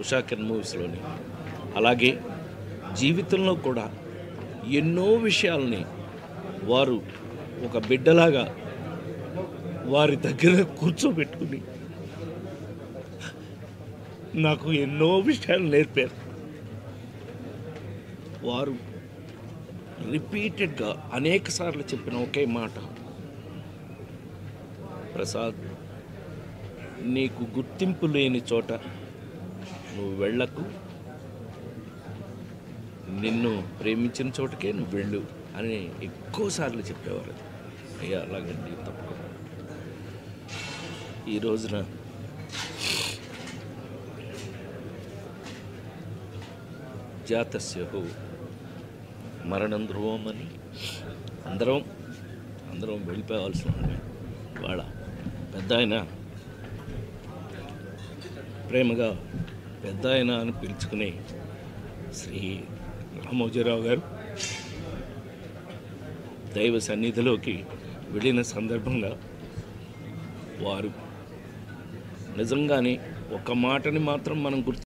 ఉషాకిరణ్ మూవీస్లోని అలాగే జీవితంలో కూడా ఎన్నో విషయాల్ని వారు ఒక బిడ్డలాగా వారి దగ్గర కూర్చోబెట్టుకుని నాకు ఎన్నో విషయాలు నేర్పారు వారు రిపీటెడ్గా అనేక సార్లు చెప్పిన ఒకే మాట ప్రసాద్ నీకు గుర్తింపు లేని చోట నువ్వు వెళ్ళకు నిన్ను ప్రేమించిన చోటకే నువ్వు వెళ్ళు అని ఎక్కువసార్లు చెప్పేవారు అది అయ్యా అలాగండి తప్పకుండా ఈ రోజున జాతస్యహు మరణం ధ్రువం అని అందరం అందరం వెళ్ళిపోవాల్సి ఉంది వాళ్ళ పెద్ద ఆయన ప్రేమగా పెద్ద ఆయన అని పిలుచుకునే శ్రీ రామోజీరావు గారు దైవ సన్నిధిలోకి వెళ్ళిన సందర్భంగా వారు నిజంగానే ఒక మాటని మాత్రం మనం గుర్తు